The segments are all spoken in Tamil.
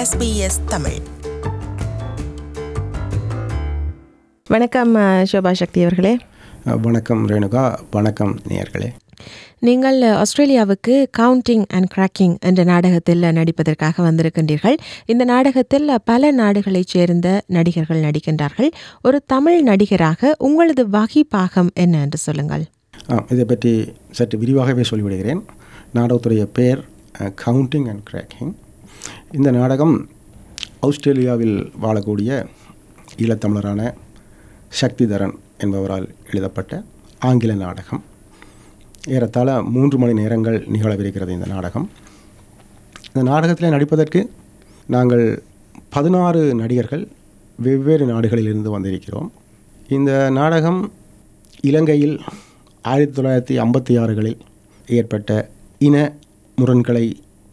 SBS தமிழ் வணக்கம் அஹ், சோபா சக்தி அவர்களே வணக்கம் ரேணுகா வணக்கம் நேயர்களே நீங்கள் ஆஸ்திரேலியாவுக்கு கவுண்டிங் அண்ட் கிராக்கிங் என்ற நாடகத்தில் நடிப்பதற்காக வந்திருக்கின்றீர்கள் இந்த நாடகத்தில் பல நாடுகளைச் சேர்ந்த நடிகர்கள் நடிக்கின்றார்கள் ஒரு தமிழ் நடிகராக உங்களது வகை பாகம் என்ன என்று சொல்லுங்கள் ஆ, இதை பற்றி சற்று விரிவாகவே சொல்லிவிடுகிறேன் நாடகத்துடைய பெயர் கவுண்டிங் அண்ட் கிராக்கிங் இந்த நாடகம் ஆஸ்திரேலியாவில் வாழக்கூடிய ஈழத்தமிழரான சக்திதரன் என்பவரால் எழுதப்பட்ட ஆங்கில நாடகம் ஏறத்தாழ மூன்று மணி நேரங்கள் நிகழவிருக்கிறது இந்த நாடகம் இந்த நாடகத்தில் நடிப்பதற்கு நாங்கள் பதினாறு நடிகர்கள் வெவ்வேறு நாடுகளிலிருந்து வந்திருக்கிறோம் இந்த நாடகம் இலங்கையில் ஆயிரத்தி தொள்ளாயிரத்தி ஐம்பத்தி ஆறுகளில் ஏற்பட்ட இன முரண்களை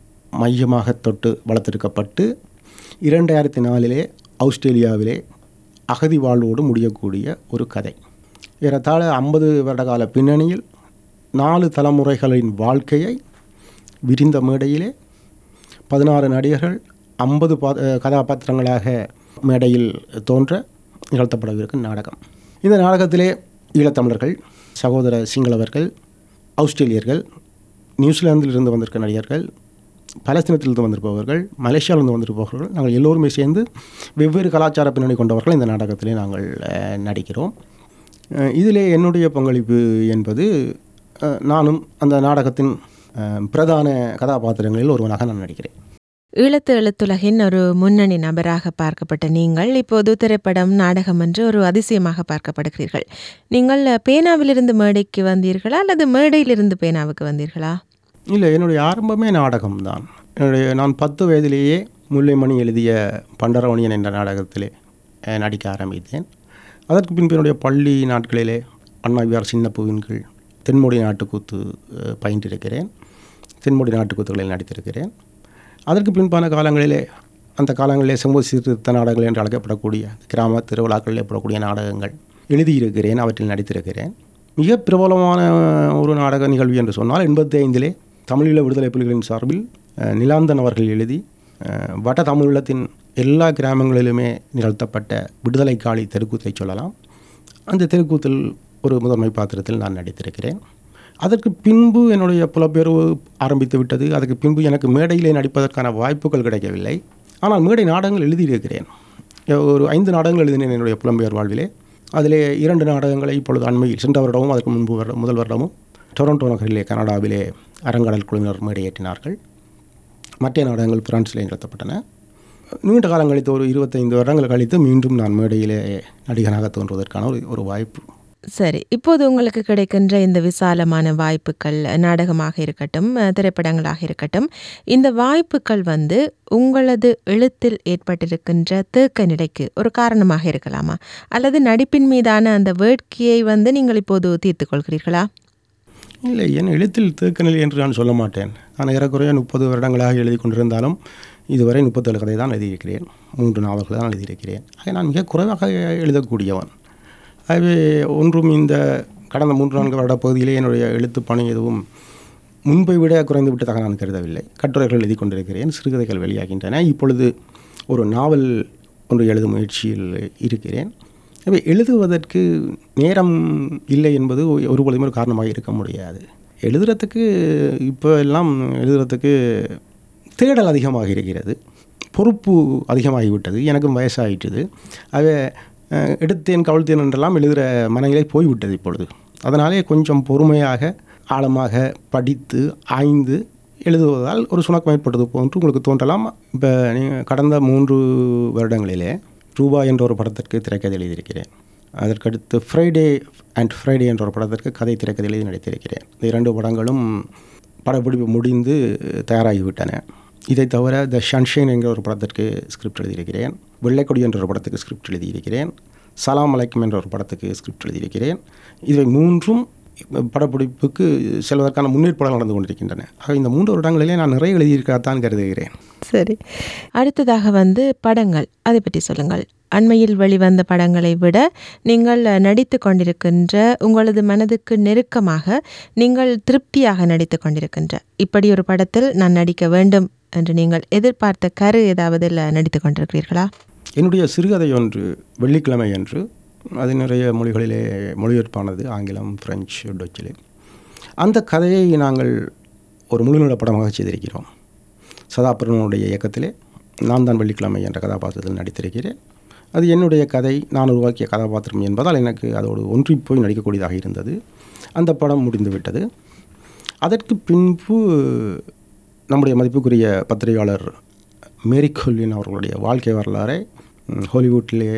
மையமாக தொட்டு வளர்த்தெடுக்கப்பட்டு இரண்டாயிரத்தி நாலிலே ஆஸ்திரேலியாவிலே அகதி வாழ்வோடு முடியக்கூடிய ஒரு கதை ஏறத்தாழ ஐம்பது வருட கால பின்னணியில் நாலு தலைமுறைகளின் வாழ்க்கையை விரிந்த மேடையிலே பதினாறு நடிகர்கள் ஐம்பது பா கதாபாத்திரங்களாக மேடையில் தோன்ற நிகழ்த்தப்படவிருக்கும் நாடகம் இந்த நாடகத்திலே ஈழத்தமிழர்கள் சகோதர சிங்களவர்கள் ஆஸ்திரேலியர்கள் நியூசிலாந்திலிருந்து வந்திருக்க நடிகர்கள் பலஸ்தீனத்திலிருந்து வந்திருப்பவர்கள் மலேசியாவிலிருந்து வந்திருப்பவர்கள் நாங்கள் எல்லோருமே சேர்ந்து வெவ்வேறு கலாச்சார பின்னணி கொண்டவர்கள் இந்த நாடகத்திலே நாங்கள் அஹ், நடிக்கிறோம் அஹ், இதிலே என்னுடைய பங்களிப்பு என்பது அஹ், நானும் அந்த நாடகத்தின் அஹ், பிரதான கதாபாத்திரங்களில் ஒருவனாக நான் நடிக்கிறேன் ஈழத்து எழுத்துலகின் ஒரு முன்னணி நபராக பார்க்கப்பட்ட நீங்கள் இப்போது திரைப்படம் நாடகம் என்று ஒரு அதிசயமாக பார்க்கப்படுகிறீர்கள் நீங்கள் பேனாவிலிருந்து மேடைக்கு வந்தீர்களா அல்லது மேடையிலிருந்து பேனாவுக்கு வந்தீர்களா இல்லை என்னுடைய ஆரம்பமே நாடகம்தான் என்னுடைய நான் பத்து வயதிலேயே முல்லைமணி எழுதிய பண்டரவணியன் என்ற நாடகத்திலே அஹ், நடிக்க ஆரம்பித்தேன் அதற்கு பின்பு என்னுடைய பள்ளி நாட்களிலே அண்ணாவியார் சின்ன பூவின்கள் தென்மொழி நாட்டுக்கூத்து அஹ், பயின்றிருக்கிறேன் தென்மொழி நாட்டுக்கூத்துகளில் நடித்திருக்கிறேன் அதற்கு பின்பான காலங்களிலே அந்த காலங்களிலே சமூக சீர்திருத்த நாடகங்கள் என்று அழைக்கப்படக்கூடிய கிராம திருவிழாக்களில் போடக்கூடிய நாடகங்கள் எழுதியிருக்கிறேன் அவற்றில் நடித்திருக்கிறேன் மிக பிரபலமான ஒரு நாடக நிகழ்வு என்று சொன்னால் எண்பத்தி ஐந்திலே தமிழீழ விடுதலை புலிகளின் சார்பில் அஹ், நிலாந்தன் அவர்கள் எழுதி அஹ், வட தமிழீழத்தின் எல்லா கிராமங்களிலுமே நிகழ்த்தப்பட்ட விடுதலை காளி தெருக்கூத்தை சொல்லலாம் அந்த தெருக்கூத்தில் ஒரு முதன்மை பாத்திரத்தில் நான் நடித்திருக்கிறேன் அதற்கு பின்பு என்னுடைய புலப்பெயர்வு ஆரம்பித்து விட்டது அதுக்கு பின்பு எனக்கு மேடையிலே நடிப்பதற்கான வாய்ப்புகள் கிடைக்கவில்லை ஆனால் மேடை நாடகங்கள் எழுதியிருக்கிறேன் ஒரு ஐந்து நாடகங்கள் எழுதினேன் என்னுடைய புலம்பெயர் வாழ்விலே அதிலே இரண்டு நாடகங்களை இப்பொழுது அண்மையில் சென்ற வருடமும் அதற்கு முன்பு வருடம் முதல் வருடமும் டொரண்டோ நகரிலே கனடாவிலே அரங்கடல் குழுவினர் மேடையேற்றினார்கள் மற்ற நாடகங்கள் பிரான்சிலே நிறுத்தப்பட்டன நீண்ட காலம் கழித்து ஒரு இருபத்தைந்து வருடங்கள் கழித்து மீண்டும் நான் மேடையிலே நடிகனாக தோன்றுவதற்கான ஒரு ஒரு வாய்ப்பு சரி இப்போது உங்களுக்கு கிடைக்கின்ற இந்த விசாலமான வாய்ப்புகள் நாடகமாக இருக்கட்டும் அஹ், திரைப்படங்களாக இருக்கட்டும் இந்த வாய்ப்புகள் வந்து உங்களது எழுத்தில் ஏற்பட்டிருக்கின்ற தேக்க நிலைக்கு ஒரு காரணமாக இருக்கலாமா அல்லது நடிப்பின் மீதான அந்த வேட்கையை வந்து நீங்கள் இப்போது தீர்த்து கொள்கிறீர்களா இல்லை என் எழுத்தில் தேக்கநிலை என்று நான் சொல்ல மாட்டேன் நான் ஏறக்குறைய முப்பது வருடங்களாக எழுதி கொண்டிருந்தாலும் இதுவரை முப்பத்தேழு கதை தான் எழுதியிருக்கிறேன் மூன்று நாவல்கள் தான் எழுதியிருக்கிறேன் ஆக நான் மிக குறைவாக எழுதக்கூடியவன் ஆகவே ஒன்றும் இந்த கடந்த மூன்று நான்கு வருட பகுதியிலே என்னுடைய எழுத்து பணி எதுவும் முன்பை விட குறைந்து விட்டதாக நான் கருதவில்லை கட்டுரைகள் எழுதி கொண்டிருக்கிறேன் சிறுகதைகள் வெளியாகின்றன இப்பொழுது ஒரு நாவல் ஒன்று எழுதும் முயற்சியில் இருக்கிறேன் எனவே எழுதுவதற்கு நேரம் இல்லை என்பது ஒரு பொழுதுமே ஒரு காரணமாக இருக்க முடியாது எழுதுறதுக்கு இப்போ எல்லாம் எழுதுறதுக்கு தேடல் அதிகமாக இருக்கிறது பொறுப்பு அதிகமாகிவிட்டது எனக்கும் வயசாகிட்டது ஆக அஹ், எடுத்தேன் கவிழ்த்தேன் என்றெல்லாம் எழுதுகிற மனநிலை போய்விட்டது இப்பொழுது அதனாலே கொஞ்சம் பொறுமையாக ஆழமாக படித்து ஆய்ந்து எழுதுவதால் ஒரு சுணக்கம் ஏற்பட்டது போன்று உங்களுக்கு தோன்றலாம் இப்போ நீங்கள் கடந்த மூன்று வருடங்களிலே ரூபா என்ற ஒரு படத்திற்கு திரைக்கதை எழுதியிருக்கிறேன் அதற்கடுத்து ஃப்ரைடே அண்ட் ஃப்ரைடே என்ற ஒரு படத்திற்கு கதை திரைக்கதை எழுதி நடித்திருக்கிறேன் இந்த இரண்டு படங்களும் படப்பிடிப்பு முடிந்து தயாராகிவிட்டன இதை தவிர த ஷன்ஷைன் என்கிற ஒரு படத்திற்கு ஸ்கிரிப்ட் எழுதியிருக்கிறேன் வெள்ளைக்கொடி என்ற ஒரு படத்துக்கு ஸ்கிரிப்ட் எழுதியிருக்கிறேன் சலாம் அலைக்கும் என்ற ஒரு படத்துக்கு ஸ்கிரிப்ட் எழுதியிருக்கிறேன் இவை மூன்றும் படப்பிடிப்புக்கு செல்வதற்கான முன்னேற்பாடுகள் நடந்து கொண்டிருக்கின்றன ஆக இந்த மூன்று வருடங்களிலே நான் நிறைய எழுதியிருக்கத்தான் கருதுகிறேன் சரி அடுத்ததாக வந்து படங்கள் அதை பற்றி சொல்லுங்கள் அண்மையில் வெளிவந்த படங்களை விட நீங்கள் நடித்து கொண்டிருக்கின்ற உங்களது மனதுக்கு நெருக்கமாக நீங்கள் திருப்தியாக நடித்து கொண்டிருக்கின்ற இப்படி ஒரு படத்தில் நான் நடிக்க வேண்டும் என்று நீங்கள் எதிர்பார்த்த கரு ஏதாவது நடித்து கொண்டிருக்கிறீர்களா என்னுடைய சிறுகதை ஒன்று வெள்ளிக்கிழமை அன்று அது நிறைய மொழிகளிலே மொழிபெயர்ப்பானது ஆங்கிலம் பிரெஞ்சு டொச்சிலே அந்த கதையை நாங்கள் ஒரு முழுநீள படமாக செய்திருக்கிறோம் சதாபுரனுடைய இயக்கத்திலே நான் தான் வெள்ளிக்கிழமை என்ற கதாபாத்திரத்தில் நடித்திருக்கிறேன் அது என்னுடைய கதை நான் உருவாக்கிய கதாபாத்திரம் என்பதால் எனக்கு அதோடு ஒன்றி போய் நடிக்கக்கூடியதாக இருந்தது அந்த படம் முடிந்து விட்டது அதற்கு பின்பு நம்முடைய மதிப்புக்குரிய பத்திரிகையாளர் மேரி கொல்லின் அவர்களுடைய வாழ்க்கை வரலாறை ம், ஹாலிவுட்டிலே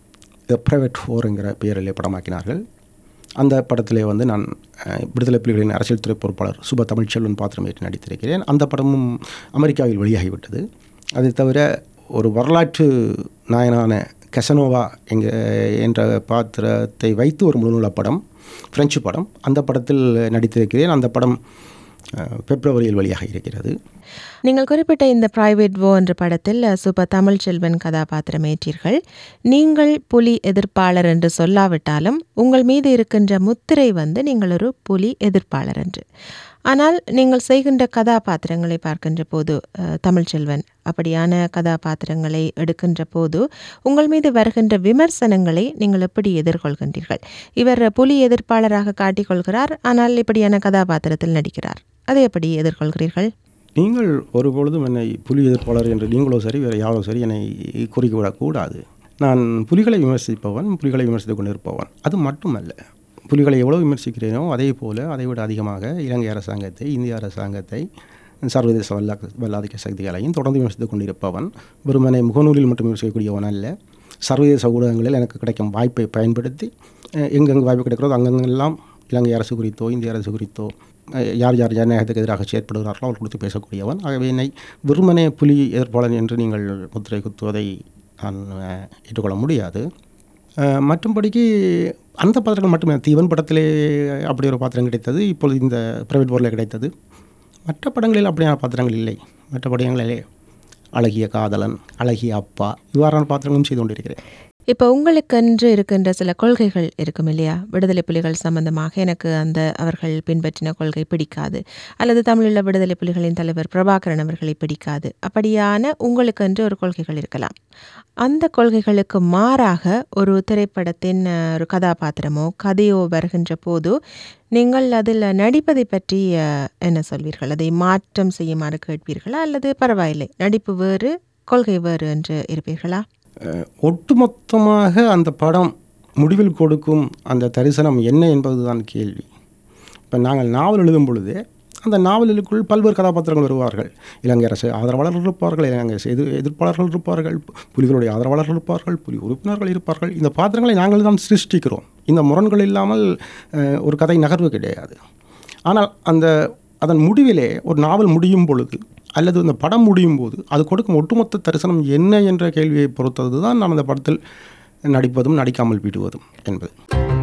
த ப்ரைவேட் ஃபோருங்கிற பெயரிலே படமாக்கினார்கள் அந்த படத்திலே வந்து நான் அஹ், விடுதலை புலிகளின் அரசியல் துறை பொறுப்பாளர் சுப தமிழ்ச்செல்வன் பாத்திரமேற்று நடித்திருக்கிறேன் அந்த படமும் அமெரிக்காவில் வெளியாகிவிட்டது அதை தவிர ஒரு வரலாற்று நாயனான கசனோவா எங்க என்ற பாத்திரத்தை வைத்து ஒரு முழுநூல படம் பிரெஞ்சு படம் அந்த படத்தில் நடித்திருக்கிறேன் அந்த படம் அஹ், பிப்ரவரியில் வெளியாக இருக்கிறது நீங்கள் குறிப்பிட்ட இந்த பிரைவேட் வோ என்ற படத்தில் சுப தமிழ்ச்செல்வன் கதாபாத்திரம் ஏற்றீர்கள் நீங்கள் புலி எதிர்ப்பாளர் என்று சொல்லாவிட்டாலும் உங்கள் மீது இருக்கின்ற முத்திரை வந்து நீங்கள் ஒரு புலி எதிர்ப்பாளர் என்று ஆனால் நீங்கள் செய்கின்ற கதாபாத்திரங்களை பார்க்கின்ற போது அஹ், தமிழ்ச்செல்வன் அப்படியான கதாபாத்திரங்களை எடுக்கின்ற போது உங்கள் மீது வருகின்ற விமர்சனங்களை நீங்கள் எப்படி எதிர்கொள்கின்றீர்கள் இவர் புலி எதிர்ப்பாளராக காட்டிக்கொள்கிறார் ஆனால் இப்படியான கதாபாத்திரத்தில் நடிக்கிறார் அதை எப்படி எதிர்கொள்கிறீர்கள் நீங்கள் ஒரு பொழுதும் என்னை புலி எதிர்ப்பாளர் என்று நீங்களோ சரி வேறு யாரோ சரி என்னை குறிக்கிவிடக்கூடாது நான் புலிகளை விமர்சிப்பவன் புலிகளை விமர்சித்துக் கொண்டிருப்பவன் அது மட்டுமல்ல புலிகளை எவ்வளோ விமர்சிக்கிறேனோ அதே போல் அதை விட அதிகமாக இலங்கை அரசாங்கத்தை இந்திய அரசாங்கத்தை சர்வதேச வல்லா வல்லாதிக்க சக்திகளையும் தொடர்ந்து விமர்சித்துக் கொண்டிருப்பவன் வெறுமனை முகநூலில் மட்டும் விமர்சிக்கக்கூடியவன் அல்ல சர்வதேச ஊடகங்களில் எனக்கு கிடைக்கும் வாய்ப்பை பயன்படுத்தி அஹ், எங்கெங்கு வாய்ப்பு கிடைக்கிறதோ அங்கங்கெல்லாம் இலங்கை அரசு குறித்தோ இந்திய அரசு குறித்தோ அஹ், யார் யார் ஜனநாயகத்துக்கு எதிராக செயற்படுகிறார்களோ அவர்கள் குறித்து பேசக்கூடியவன் ஆகவே என்னை வெறுமனே புலி எதிர்ப்பாளன் என்று நீங்கள் முத்திரை குத்துவதை நான் அஹ், ஏற்றுக்கொள்ள முடியாது அஹ், மற்றும்படிக்கு அந்த பாத்திரங்கள் மட்டுமே தீவன் படத்திலே அப்படி ஒரு பாத்திரம் கிடைத்தது இப்பொழுது இந்த பிரைவேட் போரில் கிடைத்தது மற்ற படங்களில் அப்படியான பாத்திரங்கள் இல்லை மற்ற படங்களிலே அழகிய காதலன் அழகிய அப்பா இவ்வாறான பாத்திரங்களும் செய்து கொண்டிருக்கிறேன் இப்போ உங்களுக்கென்று இருக்கின்ற சில கொள்கைகள் இருக்கும் இல்லையா விடுதலை புலிகள் சம்பந்தமாக எனக்கு அந்த அவர்கள் பின்பற்றின கொள்கை பிடிக்காது அல்லது தமிழீழ விடுதலை புலிகளின் தலைவர் பிரபாகரன் அவர்களை பிடிக்காது அப்படியான உங்களுக்கென்று ஒரு கொள்கைகள் இருக்கலாம் அந்த கொள்கைகளுக்கு மாறாக ஒரு திரைப்படத்தின் அஹ், ஒரு கதாபாத்திரமோ கதையோ வருகின்ற போது நீங்கள் அதில் நடிப்பதை பற்றி அஹ், என்ன சொல்வீர்கள் அதை மாற்றம் செய்யுமாறு கேட்பீர்களா அல்லது பரவாயில்லை நடிப்பு வேறு கொள்கை வேறு என்று இருப்பீர்களா அஹ், ஒட்டுமொத்தமாக அந்த படம் முடிவில் கொடுக்கும் அந்த தரிசனம் என்ன என்பதுதான் கேள்வி இப்போ நாங்கள் நாவல் எழுதும் பொழுது அந்த நாவலுக்குள் பல்வேறு கதாபாத்திரங்கள் வருவார்கள் இலங்கை அரசு ஆதரவாளர்கள் இருப்பார்கள் இலங்கை அரசு எதிர் எதிர்ப்பாளர்கள் இருப்பார்கள் புலிகளுடைய ஆதரவாளர்கள் இருப்பார்கள் புலி உறுப்பினர்கள் இருப்பார்கள் இந்த பாத்திரங்களை நாங்கள் தான் சிருஷ்டிக்கிறோம் இந்த முரண்கள் இல்லாமல் அஹ், ஒரு கதை நகர்வு கிடையாது ஆனால் அந்த அதன் முடிவிலே ஒரு நாவல் முடியும் பொழுது அல்லது அந்த படம் முடியும் போது அது கொடுக்கும் ஒட்டுமொத்த தரிசனம் என்ன என்ற கேள்வியை பொறுத்தது தான் நான் அந்த படத்தில் நடிப்பதும் நடிக்காமல் விடுவதும் என்பது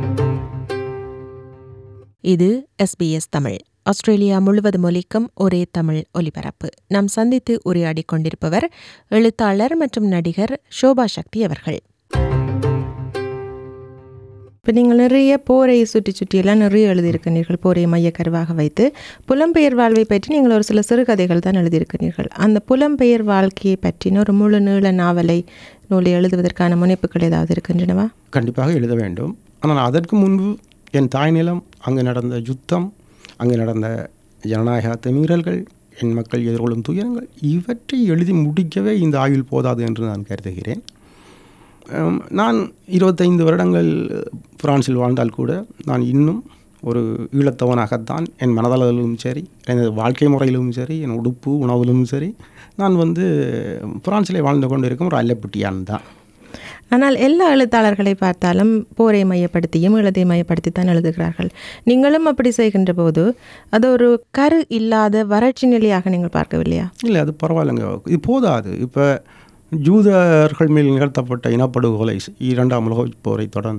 இது எஸ்பிஎஸ் தமிழ் ஆஸ்திரேலியா முழுவதும் ஒலிக்கும் ஒரே தமிழ் ஒலிபரப்பு நாம் சந்தித்து உரையாடிக் கொண்டிருப்பவர் எழுத்தாளர் மற்றும் நடிகர் சோபா சக்தி அவர்கள் இப்போ நீங்கள் நிறைய போரை சுற்றி சுற்றியெல்லாம் நிறைய எழுதியிருக்கிறீர்கள் போரை மையக்கருவாக வைத்து புலம்பெயர் வாழ்வை பற்றி நீங்கள் ஒரு சில சிறுகதைகள் தான் எழுதியிருக்கிறீர்கள் அந்த புலம்பெயர் வாழ்க்கையை பற்றின ஒரு முழு நீள நாவலை நூலை எழுதுவதற்கான முனைப்புகள் ஏதாவது இருக்கின்றனவா கண்டிப்பாக எழுத வேண்டும் ஆனால் அதற்கு முன்பு என் தாய் நிலம் அங்கே நடந்த யுத்தம் அங்கே நடந்த ஜனநாயக அத்துமீறல்கள் என் மக்கள் எதிர்கொள்ளும் துயரங்கள் இவற்றை எழுதி முடிக்கவே இந்த ஆயுள் போதாது என்று நான் கருதுகிறேன் அம், நான் இருபத்தைந்து வருடங்கள் பிரான்சில் வாழ்ந்தால் கூட நான் இன்னும் ஒரு ஈழத்தவனாகத்தான் என் மனதளவிலும் சரி எனது வாழ்க்கை முறையிலும் சரி என் உடுப்பு உணவிலும் சரி நான் வந்து பிரான்சிலே வாழ்ந்து கொண்டு இருக்கும் ஒரு அல்லப்பட்டியான் தான் ஆனால் எல்லா எழுத்தாளர்களை பார்த்தாலும் போரை மையப்படுத்தியும் ஈழத்தை மையப்படுத்தி தான் எழுதுகிறார்கள் நீங்களும் அப்படி செய்கின்ற போது அது ஒரு கரு இல்லாத வறட்சி நிலையாக நீங்கள் பார்க்கவில்லையா இல்லை அது பரவாயில்லைங்க இது போதாது இப்போ ஜூதர்கள் மேல் நிகழ்த்தப்பட்ட இனப்படுகொலை இரண்டாம் உலகப் போரை தொடர்ந்து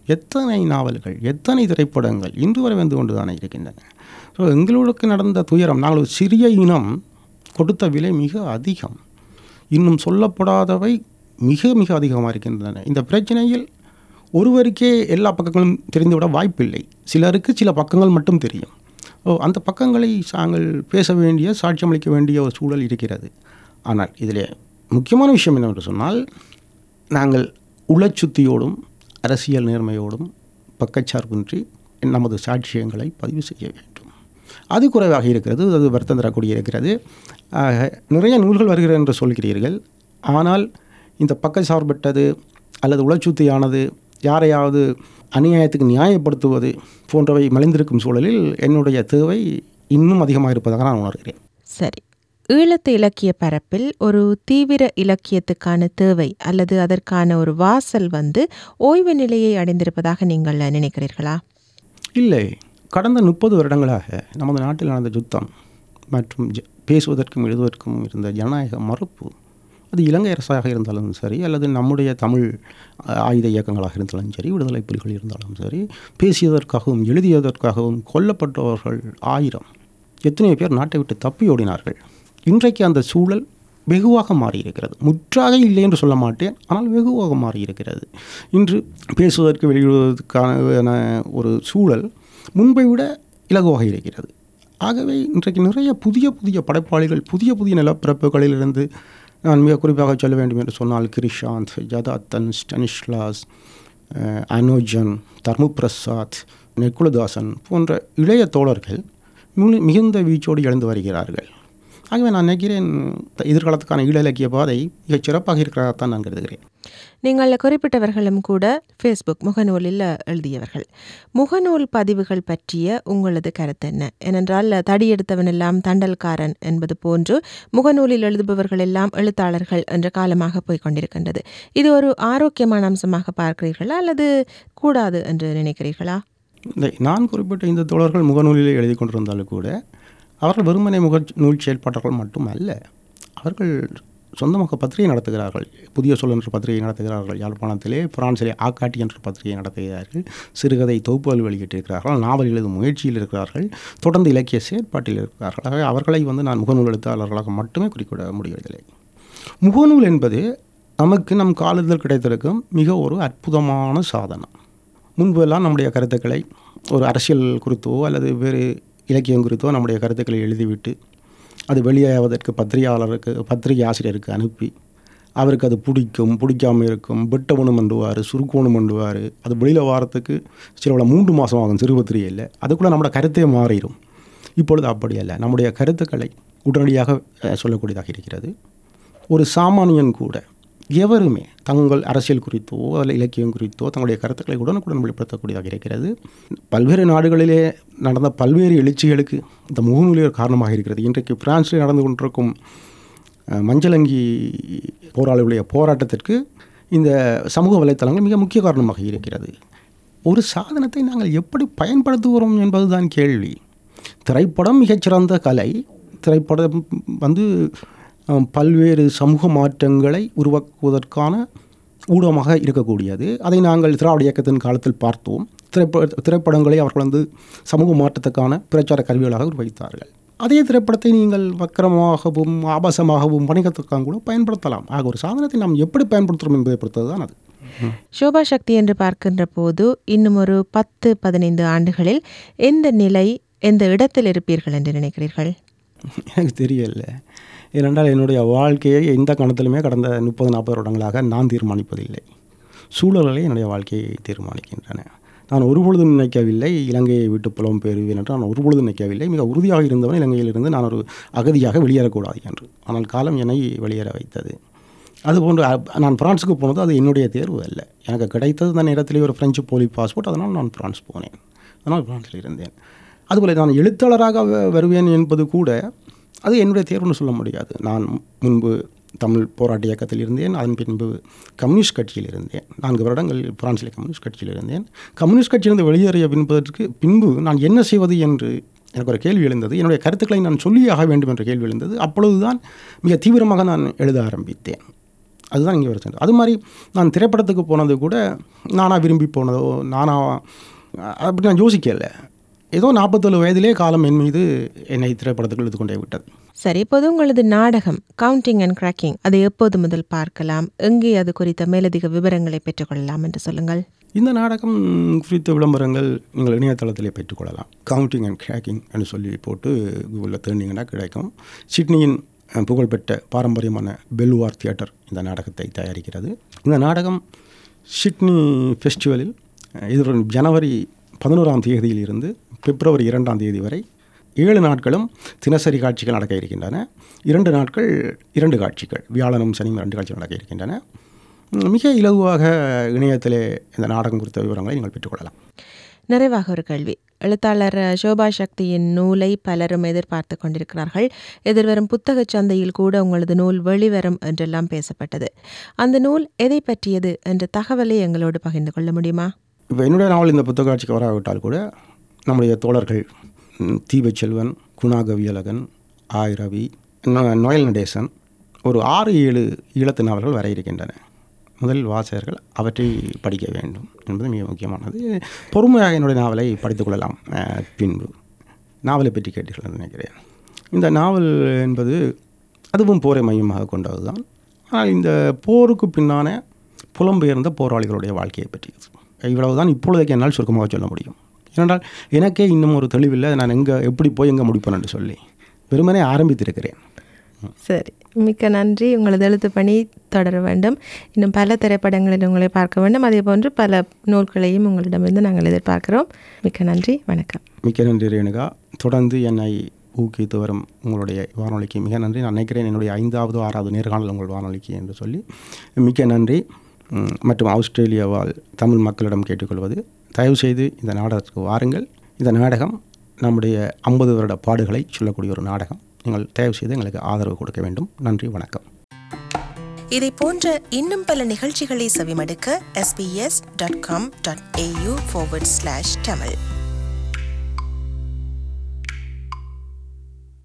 எத்தனை நாவல்கள் எத்தனை திரைப்படங்கள் இன்று வரை வந்து கொண்டு தானே இருக்கின்றன ஸோ எங்களுக்கு நடந்த துயரம் நாங்கள் ஒரு சிறிய இனம் கொடுத்த விலை மிக அதிகம் இன்னும் சொல்லப்படாதவை மிக மிக அதிகமாக இருக்கின்றன இந்த பிரச்சனையில் ஒருவருக்கே எல்லா பக்கங்களும் தெரிந்துவிட வாய்ப்பில்லை சிலருக்கு சில பக்கங்கள் மட்டும் தெரியும் ஓ அந்த பக்கங்களை நாங்கள் பேச வேண்டிய சாட்சியமளிக்க வேண்டிய ஒரு சூழல் இருக்கிறது ஆனால் இதில் முக்கியமான விஷயம் என்னவென்று சொன்னால் நாங்கள் உளச்சுத்தியோடும் அரசியல் நேர்மையோடும் பக்கச்சார்பின்றி நமது சாட்சியங்களை பதிவு செய்ய வேண்டும் அது குறைவாக இருக்கிறது அது வருத்தம் தரக்கூடிய இருக்கிறது ஆக, நிறைய நூல்கள் வருகிறது என்று சொல்கிறீர்கள் ஆனால் இந்த பக்கச்சார்பட்டது அல்லது உளச்சுத்தியானது யாரையாவது அநியாயத்துக்கு நியாயப்படுத்துவது போன்றவை மலிந்திருக்கும் சூழலில் என்னுடைய தேவை இன்னும் அதிகமாக இருப்பதாக நான் உணர்கிறேன் சரி ஈழத்து இலக்கிய பரப்பில் ஒரு தீவிர இலக்கியத்துக்கான தேவை அல்லது அதற்கான ஒரு வாசல் வந்து ஓய்வு நிலையை அடைந்திருப்பதாக நீங்கள் நினைக்கிறீர்களா இல்லை கடந்த முப்பது வருடங்களாக நமது நாட்டில் நடந்த யுத்தம் மற்றும் ஜ- பேசுவதற்கும் எழுதுவதற்கும் இருந்த ஜனநாயக மறுப்பு அது இலங்கை அரசாக இருந்தாலும் சரி அல்லது நம்முடைய தமிழ் அஹ், ஆயுத இயக்கங்களாக இருந்தாலும் சரி விடுதலை புலிகள் இருந்தாலும் சரி பேசியதற்காகவும் எழுதியதற்காகவும் கொல்லப்பட்டவர்கள் ஆயிரம் எத்தனையோ பேர் நாட்டை விட்டு தப்பி ஓடினார்கள் இன்றைக்கு அந்த சூழல் வெகுவாக மாறியிருக்கிறது முற்றாக இல்லை என்று சொல்ல மாட்டேன் ஆனால் வெகுவாக மாறியிருக்கிறது இன்று பேசுவதற்கு வெளியிடுவதற்கான ஒரு சூழல் முன்பை விட இலகுவாக இருக்கிறது ஆகவே இன்றைக்கு நிறைய புதிய புதிய படைப்பாளிகள் புதிய புதிய நிலப்பரப்புகளிலிருந்து நான் மிக குறிப்பாக சொல்ல வேண்டும் என்று சொன்னால் கிரிஷாந்த் ஜதாத்தன் ஸ்டனிஷ்லாஸ் அஹ், அனோஜன் தர்மு பிரசாத் நெக்குலதாசன் போன்ற இளைய தோழர்கள் மிகு- மிகுந்த வீச்சோடு எழுந்து வருகிறார்கள் ஆகவே நான் நினைக்கிறேன் எதிர்காலத்துக்கான ஈழ இலக்கிய பாதை மிகச் சிறப்பாக இருக்கிறதாகத்தான் நான் கருதுகிறேன் நீங்கள் குறிப்பிட்டவர்களும் கூட ஃபேஸ்புக் முகநூலில் எழுதியவர்கள் முகநூல் பதிவுகள் பற்றிய உங்களது கருத்து என்ன ஏனென்றால் தடியெடுத்தவன் எல்லாம் தண்டல்காரன் என்பது போன்று முகநூலில் எழுதுபவர்கள் எல்லாம் எழுத்தாளர்கள் என்ற காலமாக போய்க் கொண்டிருக்கின்றது இது ஒரு ஆரோக்கியமான அம்சமாக பார்க்கிறீர்களா அல்லது கூடாது என்று நினைக்கிறீர்களா இந்த நான் குறிப்பிட்ட இந்த தோழர்கள் முகநூலில் எழுதி கொண்டிருந்தாலும் கூட அவர்கள் வெறுமனே முக நூல் செயல்பாட்டர்கள் மட்டுமல்ல அவர்கள் சொந்தமாக பத்திரிகை நடத்துகிறார்கள் புதிய சொல் என்ற பத்திரிகை நடத்துகிறார்கள் யாழ்ப்பாணத்திலே பிரான்சிலே ஆக்காட்டி என்ற பத்திரிகை நடத்துகிறார்கள் சிறுகதை தொகுப்புகள் வெளியிட்டிருக்கிறார்கள் நாவல் எழுதும் முயற்சியில் இருக்கிறார்கள் தொடர்ந்து இலக்கிய செயற்பாட்டில் இருக்கிறார்கள் ஆகவே அவர்களை வந்து நான் முகநூல் எழுத்தாளர்களாக மட்டுமே குறிப்பிட முடிவதில்லை முகநூல் என்பது நமக்கு நம் காலத்தில் கிடைத்திருக்கும் மிக ஒரு அற்புதமான சாதனம் முன்பெல்லாம் நம்முடைய கருத்துக்களை ஒரு அரசியல் குறித்தோ அல்லது வேறு இலக்கியம் குறித்தோ நம்முடைய கருத்துக்களை எழுதிவிட்டு அது வெளியாவதற்கு பத்திரிகையாளருக்கு பத்திரிகை ஆசிரியருக்கு அனுப்பி அவருக்கு அது பிடிக்கும் பிடிக்காம இருக்கும் வெட்டவனும் பண்ணுவார் சுருக்கோணும் பண்ணுவார் அது வெளியில் வாரத்துக்கு சில மூன்று மாதம் ஆகும் சிறு பத்திரிகையில் அதுக்குள்ளே நம்மளோட கருத்தே மாறிடும் இப்பொழுது அப்படி அல்ல நம்முடைய கருத்துக்களை உடனடியாக அஹ், சொல்லக்கூடியதாக இருக்கிறது ஒரு சாமானியன் கூட எவருமே தங்கள் அரசியல் குறித்தோ அல்ல இலக்கியம் குறித்தோ தங்களுடைய கருத்துக்களை உடனுக்குடன் வெளிப்படுத்தக்கூடியதாக இருக்கிறது பல்வேறு நாடுகளிலே நடந்த பல்வேறு எழுச்சிகளுக்கு இந்த முகநூலில் ஒரு காரணமாக இருக்கிறது இன்றைக்கு பிரான்சில் நடந்து கொண்டிருக்கும் அஹ், மஞ்சளங்கி போராளிகளுடைய போராட்டத்திற்கு இந்த சமூக வலைத்தளங்கள் மிக முக்கிய காரணமாக இருக்கிறது ஒரு சாதனத்தை நாங்கள் எப்படி பயன்படுத்துகிறோம் என்பதுதான் கேள்வி திரைப்படம் மிகச்சிறந்த கலை திரைப்படம் வந்து அஹ், பல்வேறு சமூக மாற்றங்களை உருவாக்குவதற்கான ஊடகமாக இருக்கக்கூடியது அதை நாங்கள் திராவிட இயக்கத்தின் காலத்தில் பார்த்தோம் திரைப்பட திரைப்படங்களை அவர்கள் வந்து சமூக மாற்றத்துக்கான பிரச்சார கருவிகளாக உருவாக்கித்தார்கள் அதே திரைப்படத்தை நீங்கள் வக்கரமாகவும் ஆபாசமாகவும் வணிகத்துக்காக கூட பயன்படுத்தலாம் ஆக ஒரு சாதனத்தை நாம் எப்படி பயன்படுத்துகிறோம் என்பதை பொறுத்தது தான் அது சோபா சக்தி என்று பார்க்கின்ற போது இன்னும் ஒரு பத்து பதினைந்து ஆண்டுகளில் எந்த நிலை எந்த இடத்தில் இருப்பீர்கள் என்று நினைக்கிறீர்கள் எனக்கு தெரியல ஏனென்றால் என்னுடைய வாழ்க்கையை எந்த கணத்திலுமே கடந்த முப்பது நாற்பது வருடங்களாக நான் தீர்மானிப்பதில்லை சூழல்களை என்னுடைய வாழ்க்கையை தீர்மானிக்கின்றன நான் ஒருபொழுதும் நினைக்கவில்லை இலங்கையை விட்டு புலம் பெறுவேன் என்று நான் ஒருபொழுதும் நினைக்கவில்லை மிக உறுதியாக இருந்தவன் இலங்கையிலிருந்து நான் ஒரு அகதியாக வெளியேறக்கூடாது என்று ஆனால் காலம் என்னை வெளியேற வைத்தது அதுபோன்று அ- நான் பிரான்ஸுக்கு போனது அது என்னுடைய தேர்வு அல்ல எனக்கு கிடைத்தது அந்த நேரத்திலே ஒரு ஃப்ரெஞ்சு போலி பாஸ்போர்ட் அதனால் நான் பிரான்ஸ் போனேன் அதனால் பிரான்ஸில் இருந்தேன் அதுபோல் நான் எழுத்தாளராக வ- வருவேன் என்பது கூட அது என்னுடைய தேர்வுன்னு சொல்ல முடியாது நான் முன்பு தமிழ் போராட்ட இயக்கத்தில் இருந்தேன் அதன் பின்பு கம்யூனிஸ்ட் கட்சியில் இருந்தேன் நான்கு வருடங்கள் பிரான்சில் கம்யூனிஸ்ட் கட்சியில் இருந்தேன் கம்யூனிஸ்ட் கட்சியிலிருந்து வெளியேறிய பின்பதற்கு பின்பு நான் என்ன செய்வது என்று எனக்கு ஒரு கேள்வி எழுந்தது என்னுடைய கருத்துக்களை நான் சொல்லியாக வேண்டும் என்ற கேள்வி எழுந்தது அப்பொழுதுதான் மிக தீவிரமாக நான் எழுத ஆரம்பித்தேன் அதுதான் இங்கே வருது அது மாதிரி நான் திரைப்படத்துக்கு போனது கூட நானாக விரும்பி போனதோ நானாக அப்படி நான் யோசிக்கல ஏதோ நாற்பத்தேழு வயதிலே காலம் என் மீது என்னை திரைப்படத்துக்கு இழுத்து கொண்டே விட்டது சரி இப்போது உங்களது நாடகம் கவுண்டிங் அண்ட் கிராக்கிங் அதை எப்போது முதல் பார்க்கலாம் எங்கே அது குறித்த மேலதிக விவரங்களை பெற்றுக்கொள்ளலாம் என்று சொல்லுங்கள் இந்த நாடகம் குறித்த விளம்பரங்கள் நீங்கள் இணையதளத்திலே பெற்றுக்கொள்ளலாம் கவுண்டிங் அண்ட் கிராக்கிங் என்று சொல்லி போட்டு கூகுளில் தேடினீங்கன்னா கிடைக்கும் சிட்னியின் அஹ், புகழ்பெற்ற பாரம்பரியமான பெல்வார் தியேட்டர் இந்த நாடகத்தை தயாரிக்கிறது இந்த நாடகம் சிட்னி ஃபெஸ்டிவலில் அஹ், இது ஜனவரி பதினோராம் தேதியிலிருந்து பிப்ரவரி இரண்டாம் தேதி வரை ஏழு நாட்களும் தினசரி காட்சிகள் நடக்க இருக்கின்றன இரண்டு நாட்கள் இரண்டு காட்சிகள் வியாழனும் சனியும் ரெண்டு காட்சிகள் நடக்க இருக்கின்றன உம், மிக இலகுவாக இணையத்திலே இந்த நாடகம் குறித்த விவரங்களை நீங்கள் பெற்றுக்கொள்ளலாம் நிறைவாக ஒரு கேள்வி எழுத்தாளர் சோபா சக்தியின் நூலை பலரும் எதிர்பார்த்து கொண்டிருக்கிறார்கள் எதிர்வரும் புத்தகச் சந்தையில் கூட உங்களது நூல் வெளிவரும் என்றெல்லாம் பேசப்பட்டது அந்த நூல் எதை பற்றியது என்ற தகவலை எங்களோடு பகிர்ந்து கொள்ள முடியுமா இப்போ என்னுடைய நாவல் இந்த புத்தக காட்சிக்கு வராவிட்டால் கூட நம்முடைய தோழர்கள் ம், தீபச் செல்வன் குணா கவியழகன் ஆய் ரவி நொ- நொயல் நடேசன் ஒரு ஆறு ஏழு ஈழத்து நாவல்கள் வர இருக்கின்றன முதல் வாசகர்கள் அவற்றை படிக்க வேண்டும் என்பது மிக முக்கியமானது பொறுமையாக என்னுடைய நாவலை படித்துக் கொள்ளலாம் அஹ், பின்பு நாவலை பற்றி கேட்டீர்கள் என்று நினைக்கிறேன் இந்த நாவல் என்பது அதுவும் போரை மையமாக கொண்டது தான் ஆனால் இந்த போருக்கு பின்னான புலம்பெயர்ந்த போராளிகளுடைய வாழ்க்கையை பற்றியது இவ்வளவுதான் இப்பொழுதைக்கு என்னால் சுருக்கமாக சொல்ல முடியும் ஏனென்றால் எனக்கே இன்னும் ஒரு தெளிவில்லை நான் எங்கே எப்படி போய் எங்கே முடிப்பேன் என்று சொல்லி வெறுமனே ஆரம்பித்திருக்கிறேன் சரி மிக்க நன்றி உங்களது எழுத்து பணி தொடர வேண்டும் இன்னும் பல திரைப்படங்களில் உங்களை பார்க்க வேண்டும் அதே போன்று பல நூல்களையும் உங்களிடமிருந்து நாங்கள் எதிர்பார்க்கிறோம் மிக்க நன்றி வணக்கம் மிக்க நன்றி ரேணுகா தொடர்ந்து என்னை ஊக்குவித்து வரும் உங்களுடைய வானொலிக்கு மிக நன்றி நான் நினைக்கிறேன் என்னுடைய ஐந்தாவது ஆறாவது நேர்காணல் உங்கள் வானொலிக்கு என்று சொல்லி மிக்க நன்றி ம், மற்றும் ஆஸ்திரேலியாவால் தமிழ் மக்களிடம் கேட்டுக்கொள்வது தயவுசெய்து இந்த நாடகத்துக்கு வாருங்கள் இந்த நாடகம் நம்முடைய ஐம்பது வருட பாடுகளை சொல்லக்கூடிய ஒரு நாடகம் நீங்கள் தயவுசெய்து எங்களுக்கு ஆதரவு கொடுக்க வேண்டும் நன்றி வணக்கம் இதை போன்ற இன்னும் பல நிகழ்ச்சிகளை செவிமடுக்க sbs.com.au forward slash tamil